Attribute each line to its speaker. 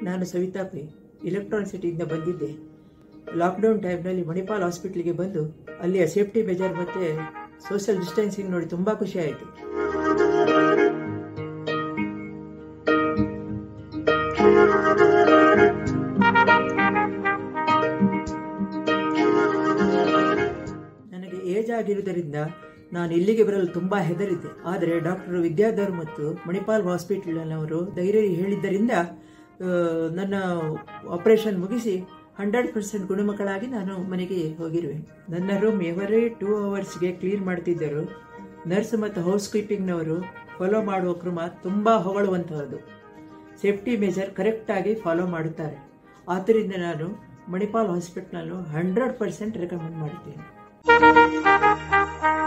Speaker 1: ನಾನು Savita pi electronic ಸಿಟಿಯಿಂದ ಬಂದಿದ್ದೆ lockdown ಟೈಮ್ನಲ್ಲಿ ಮಣಿಪಾಲ್ ಹಾಸ್ಪಿಟ್ಲಿಗೆ ಬಂದು ಅಲ್ಲಿಯ ಸೇಫ್ಟಿ ಮೆಜರ್ ಮತ್ತು ಸೋಷಿಯಲ್ ಡಿಸ್ಟೆನ್ಸಿಂಗ್ ನೋಡಿ ತುಂಬ ಖುಷಿ ಆಯಿತು ನನಗೆ ಏಜ್ ಆಗಿರುವುದರಿಂದ ನಾನು ಇಲ್ಲಿಗೆ ಬರಲು ತುಂಬಾ ಹೆದರಿದ್ದೆ ಆದರೆ ಡಾಕ್ಟರ್ ವಿದ್ಯಾಧರ್ ಮತ್ತು ಮಣಿಪಾಲ್ ಹಾಸ್ಪಿಟಲ್ನವರು ಧೈರ್ಯ ಹೇಳಿದ್ದರಿಂದ ಆ, ನನ್ನ ಆಪರೇಷನ್ ಮುಗಿಸಿ ಹಂಡ್ರೆಡ್ ಪರ್ಸೆಂಟ್ ಗುಣಮುಖಳಾಗಿ ನಾನು ಮನೆಗೆ ಹೋಗಿರುವೆ ನನ್ನ ರೂಮ್ ಎವರೇ ಟೂ ಅವರ್ಸ್ಗೆ ಕ್ಲೀನ್ ಮಾಡ್ತಿದ್ದರು ನರ್ಸ್ ಮತ್ತು ಹೌಸ್ ಕೀಪಿಂಗ್ನವರು ಫಾಲೋ ಮಾಡುವ ಕ್ರಮ ತುಂಬ ಹೊಗಳುವಂತಹದ್ದು ಸೇಫ್ಟಿ ಮೆಜರ್ ಕರೆಕ್ಟಾಗಿ ಫಾಲೋ ಮಾಡುತ್ತಾರೆ ಆದ್ದರಿಂದ ನಾನು ಮಣಿಪಾಲ್ ಹಾಸ್ಪಿಟ್ಲನ್ನು ಹಂಡ್ರೆಡ್ ಪರ್ಸೆಂಟ್ ರೆಕಮೆಂಡ್ ಮಾಡುತ್ತೇನೆ